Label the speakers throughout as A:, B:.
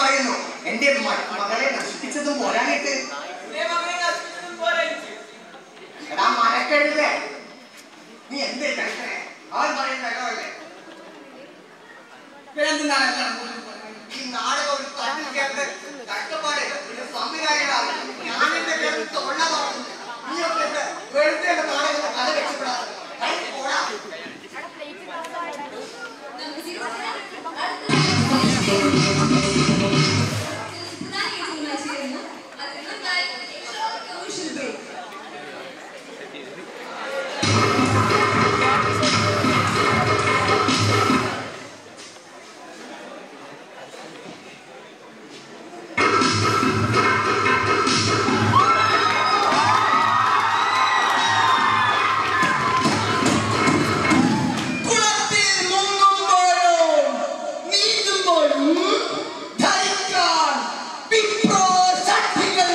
A: പറയുന്നു എന്റെ മ- മകളെ നശിപ്പിച്ചതും പോരാനിട്ട് എടാ മനക്കഴുതേ നീ എന്തേ കഴിക്കണേ അവൻ പറയുന്ന കേട്ടതല്ലേ പിന്നെന്തിനാണ് എല്ലാം കൂടി പറയുന്നത്? ഈ നാടകം ഒരു തട്ടിൽ കേട്ട് കഷ്ടപ്പാട് ഒരു സംവിധായകനാണ് ഞാൻ എന്റെ പേരിൽ തൊള്ള തുറന്നു നീയൊക്കെ ഇവിടെ വെറുതെ എന്റെ നാടകത്തെ കഥ രക്ഷപ്പെടാതെ കഴിഞ്ഞു പോടാ
B: കുളത്തിൽ മുങ്ങുമ്പോഴും നീന്തുമ്പോഴും ധരിക്കാൻ വിപ്രോ ശക്തികൾ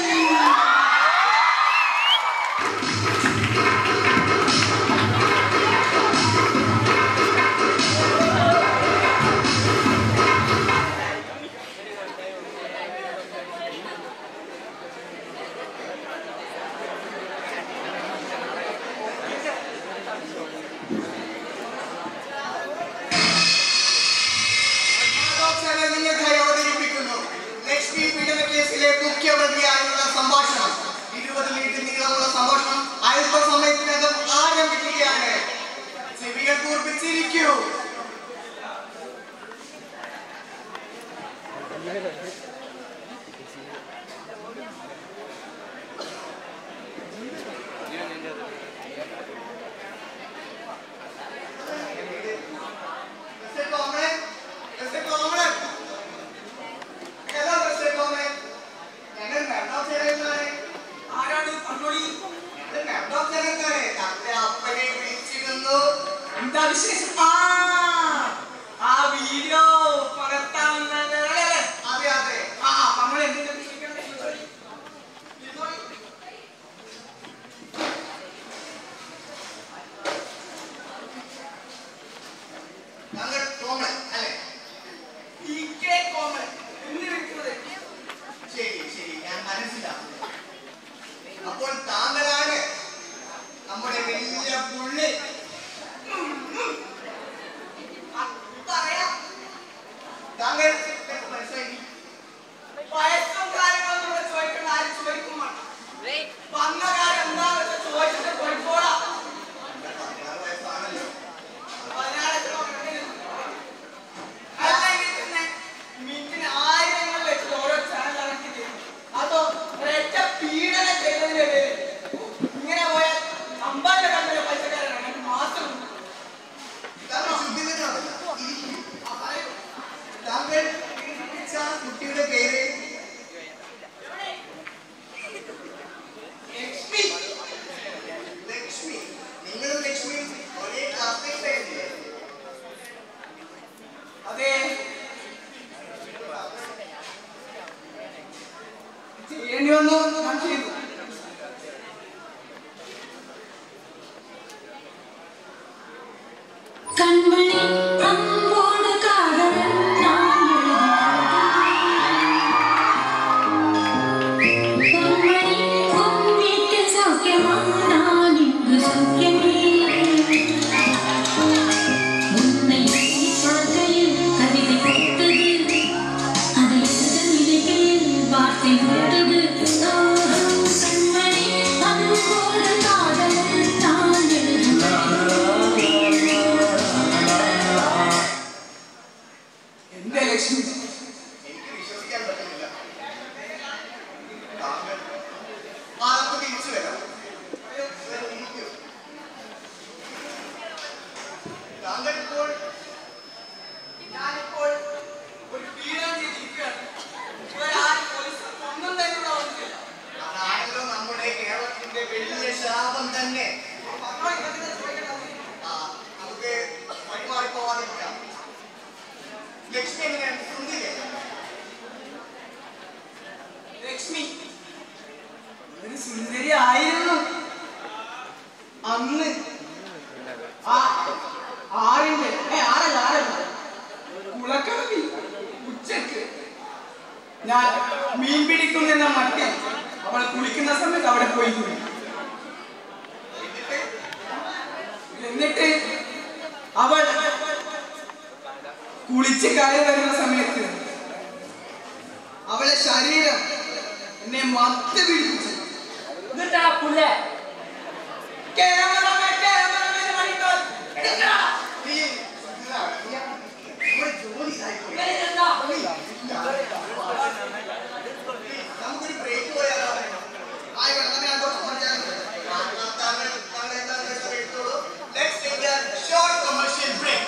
A: ആലോചന നിങ്ങൾക്കായി അവതരിപ്പിക്കുന്നു ലക്ഷ്മി പീഡന കേസിലെ മുഖ്യപ്രതിയായുള്ള സംഭാഷണം ഇരുപത് മിനിറ്റ് നീളമുള്ള സംഭാഷണം അല്പസമയത്തിനകം ആരംഭിക്കുകയാണ് ചെവികൾ കൂർപ്പിച്ചിരിക്കൂ Mr. Comrade, Mr. Comrade. Hello, Mr. Comrade. ഞങ്ങൾ മെഡ്രോപ്പ് ചേരുന്നതാണ്.
B: ആരാണ് പറഞ്ഞോളി
A: ഞങ്ങൾ മെഡ്രോപ്പ് ചേരുന്നതാണ്. ഞങ്ങളുടെ അപ്പനെ വിളിച്ചിരുന്നു.
B: എന്താ വിശേഷം ആ ആ വീഡിയോ പകർത്താവുന്നതല്ലേ
A: അതെ, അതെ.
B: ആ നമ്മൾ എന്തിനാ വിളിക്കണ്ടേ?
A: ഞങ്ങൾ കോമൺ അല്ലേ
B: പി കെ കോമൻ എന്ന് വിളിക്കുന്നത്
A: ശരി ശരി ഞാൻ മനസ്സിലാക്കുന്നു അപ്പോൾ താങ്കളാണ് നമ്മുടെ വലിയ പുള്ളി
B: പറയാം
A: താങ്കൾ മനസ്സിലായി
B: വയസ്സും കാര്യങ്ങളൊന്നും ഇവിടെ ചോദിക്കേണ്ട ആരും ചോദിക്കും വേണ്ട വന്ന കാര്യം എന്താണെന്ന് വെച്ചാൽ ചോദിച്ചിട്ട് പോയിക്കോളാം
A: പതിനാറ് വയസ്സാണല്ലോ
B: പതിനാലൊക്കെ അല്ലെങ്കിൽ തന്നെ മിനിറ്റിന് ആയിരങ്ങൾ വെച്ചിട്ട് ഓരോ ചാനൽ ഇറക്കി തരും അതോ ഒരൊറ്റ പീഡനം ചെയ്തതിന്റെ പേര് ഇങ്ങനെ പോയാൽ അമ്പതിന്റെ കണ്ടിലെ പൈസക്കാരാണ് എനിക്ക് മാസം
A: താങ്കൾ ശുദ്ധിതനാണല്ല താങ്കൾ വിളിച്ച കുട്ടിയുടെ പേര്
B: ലക്ഷ്മി
A: ലക്ഷ്മി നിങ്ങളും ലക്ഷ്മിയും ഒരേ ക്ലാസ്മേറ്റ്
B: അതെ ചെയ്യേണ്ടി വന്നു ഞാൻ ചെയ്തു
C: கண்மணி அன்போடு காதலன் நான் எழுதிய கண்மணி உன் வீட்டில் சௌக்கியமா நான் இங்கு சௌக்கியமே உன்னை பார்க்கையில் கவிதை பூத்தது அதை எழுத நினைக்கையில் வார்த்தை பூத்தது கண்மணி அன்போடு காதலன் நான் எழுதிய
B: എന്റെ ലക്ഷ്മി
A: എനിക്ക് വിശ്വസിക്കാൻ പറ്റുന്നില്ല താങ്കൾ ആ നമുക്ക് തിരിച്ചു വരാം സർ, ഇരിക്കൂ. താങ്കൾ ഇപ്പോൾ
B: ഞാനിപ്പോൾ ഒരു പീഡനം ചെയ്തിരിക്കുകയാണ് ഇവരാരും പോലീസ് ഒന്നും തന്നെ ഇവിടെ വന്നിട്ടില്ല
A: അതാണല്ലോ നമ്മുടെ കേരളത്തിന്റെ വലിയ ശാപം തന്നെ
B: പറഞ്ഞോ ഇതൊക്കെ ചോദിക്കേണ്ടത്
A: ആ, നമുക്ക് വഴിമാറിപ്പോവാതിരിക്കാം ലക്ഷ്മി എങ്ങനെയാണ് സുന്ദരിയല്ലേ
B: ലക്ഷ്മി ഒരു സുന്ദരി ആയിരുന്നു അന്ന് ആ ആറിന്റെ ഏ ആറല്ല ആറല്ല കുളക്കടവിൽ ഉച്ചക്ക് ഞാൻ മീൻ പിടിക്കുന്നെന്ന മട്ടിൽ അവൾ കുളിക്കുന്ന സമയത്ത് അവിടെ പോയി കുളി എന്നിട്ട് അവൾ കുളിച്ച് കര വരുന്ന സമയത്ത് അവളെ ശരീരം എന്നെ മത്ത് പിടിപ്പിച്ചു
D: എന്നിട്ടാ പുല്ലേ
B: ക്യാമറമാൻ ക്യാമറമാൻ മണിക്കോൾ എടുക്കടാ.
A: നീ ഇതാ, നീ നമ്മുടെ ജോലി ഇതായിപ്പോയി.
D: ഇവരെന്താ
A: നമുക്കൊരു ബ്രേക്ക് പോയാലോ ആയിക്കോട്ടെ നമ്മൾ അങ്ങോട്ട് സംസാരിച്ചാൽ താങ്കൾ താങ്കൾ എന്താണ് വെച്ചാൽ എടുത്തോളൂ let's take a short commercial break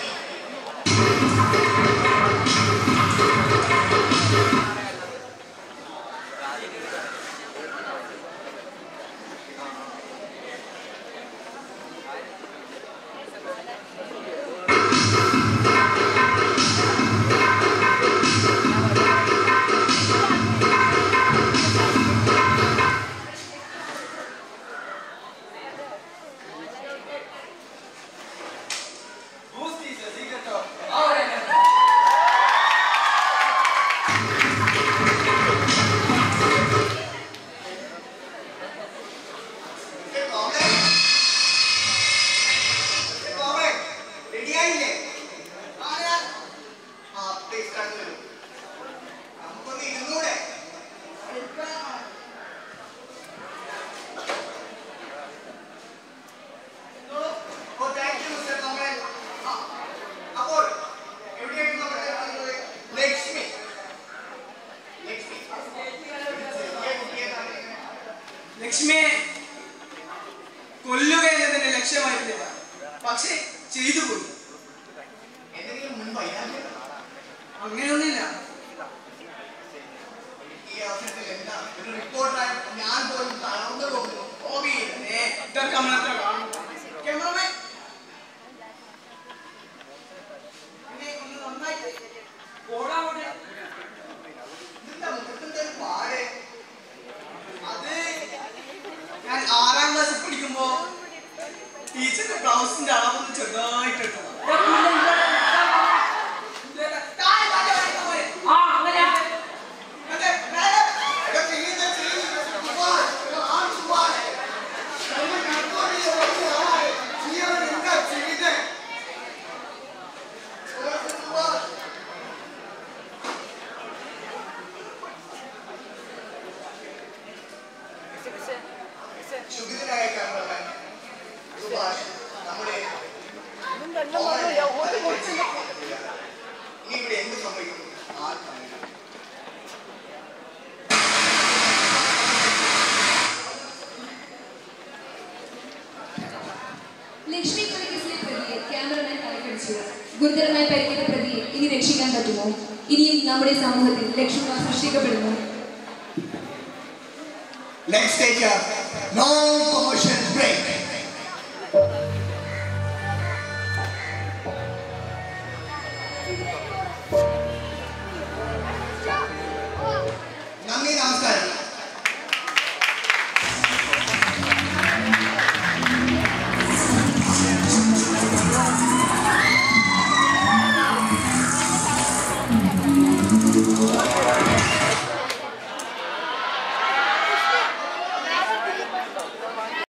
B: Who's this? A secret or-
D: അവിടെ
A: റെഡിയായില്ലേ ആ പ്ലീസ് കടന്നു വരൂ നമുക്കൊന്ന് ഇരുന്നൂടെ ഓ താങ്ക് യു മിസ്റ്റർ കോമൻ അപ്പോൾ എവിടെയായിരുന്നു നമ്മുടെ ലക്ഷ്മി ലക്ഷ്മി ചെറിയ കുട്ടിയേതാണ്
B: ലക്ഷ്മിയെ കൊല്ലുക എന്നതിന്റെ ലക്ഷ്യമായിരുന്നില്ല പക്ഷേ ചെയ്തു പോയി
A: എന്തെങ്കിലും മുൻപായി
B: അങ്ങനെയൊന്നുമില്ല
A: ഈ അവസരത്തിൽ എന്താ ഒരു റിപ്പോർട്ടറായി ഞാൻ പോലും തളർന്നു പോകുന്നു
B: ഹോബി ഏ, ഇതൊക്കെ നമ്മളത്ര കാണും ക്യാമറമാൻ എന്നെ ഒന്ന് നന്നായിട്ട് ഓടാൻ കൂടെ
A: ഇതിന്റെ മുഖത്തിന്റെ ഒരു പാട്
B: അത് ഞാൻ ആറാം ക്ലാസ്സിൽ പഠിക്കുമ്പോ ടീച്ചറിന്റെ ബ്ലൗസിന്റെ അളവൊന്ന് ചെറുതായിട്ടിട്ടതാണ് താഴെ താഴെ വരയ്ക്കാൻ പോലെ.
D: ആ അങ്ങനെയാ
B: അതെ, മേലെ.
A: എടാ, ചെയ്യുന്ന ചെയ്യുന്ന സുഭാഷ്, എടാ, ആൺ സുഭാഷ്. നമ്മൾ കണ്ടുകൊണ്ടിരിക്കുന്ന കുറച്ച് ആളായി. നീ അവൻ എന്താ ചെയ്യുന്നേ? സുഭാഷ്, സുഭാഷ്. ക്ഷുഭിതനായ ക്യാമറമാൻ സുഭാഷ് നമ്മുടെ ഇനി ഇവിടെ എന്ത് സംഭവിക്കുന്നു ആർക്കറിയില്ല
E: ലക്ഷ്മി കൊലക്കേസിലെ പ്രതിയെ ക്യാമറമാൻ തലക്കടിച്ചു ഗുരുതരമായി പരിക്കേറ്റ പ്രതിയെ ഇനി രക്ഷിക്കാൻ പറ്റുമോ ഇനിയും നമ്മുടെ സമൂഹത്തിൽ ലക്ഷ്മിമാർ സൃഷ്ടിക്കപ്പെടുന്നു
A: Let's take a long commercial break.